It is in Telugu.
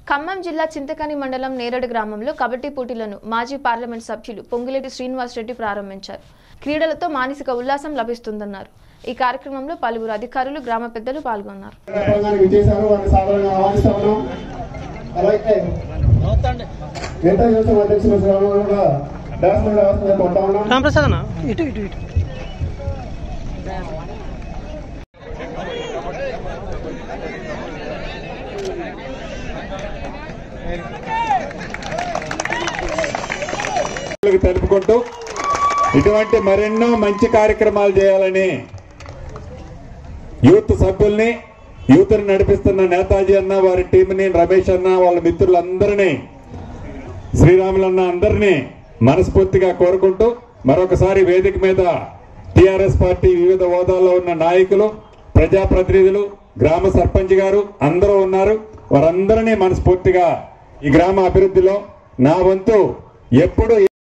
ఖమ్మం జిల్లా చింతకని మండలం నేరేడు గ్రామంలో కబడ్డీ పోటీలను మాజీ పార్లమెంట్ సభ్యులు పొంగులేటి శ్రీనివాసరెడ్డి ప్రారంభించారు క్రీడలతో మానసిక ఉల్లాసం లభిస్తుందన్నారు ఈ కార్యక్రమంలో పలువురు అధికారులు గ్రామ పెద్దలు పాల్గొన్నారు కార్యక్రమానికి విచ్చేశారు వారిని సాధారణంగా ఆహ్వానిస్తా ఉన్నాం అలాగే నేతా యువత అధ్యక్షులు శ్రీరాములు కూడా డాన్స్ మీద అవసరం కొంటా ఉన్నాం రామప్రసాద్ అన్న ఇటు ఇటు ఇటు లకు తెలుపుకుంటూ ఇటువంటి మరెన్నో మంచి కార్యక్రమాలు చేయాలని యూత్ సభ్యుల్ని యూత్ నడిపిస్తున్న నేతాజీ అన్న వారి టీంని రమేష్ అన్న వాళ్ళ మిత్రులందరినీ శ్రీరాములన్న అందరినీ మనస్ఫూర్తిగా కోరుకుంటూ మరొకసారి వేదిక మీద టిఆర్ఎస్ పార్టీ వివిధ హోదాల్లో ఉన్న నాయకులు ప్రజాప్రతినిధులు గ్రామ సర్పంచ్ గారు అందరూ ఉన్నారు వారందరినీ మనస్ఫూర్తిగా ఈ గ్రామ అభివృద్ధిలో నా వంతు ఎప్పుడు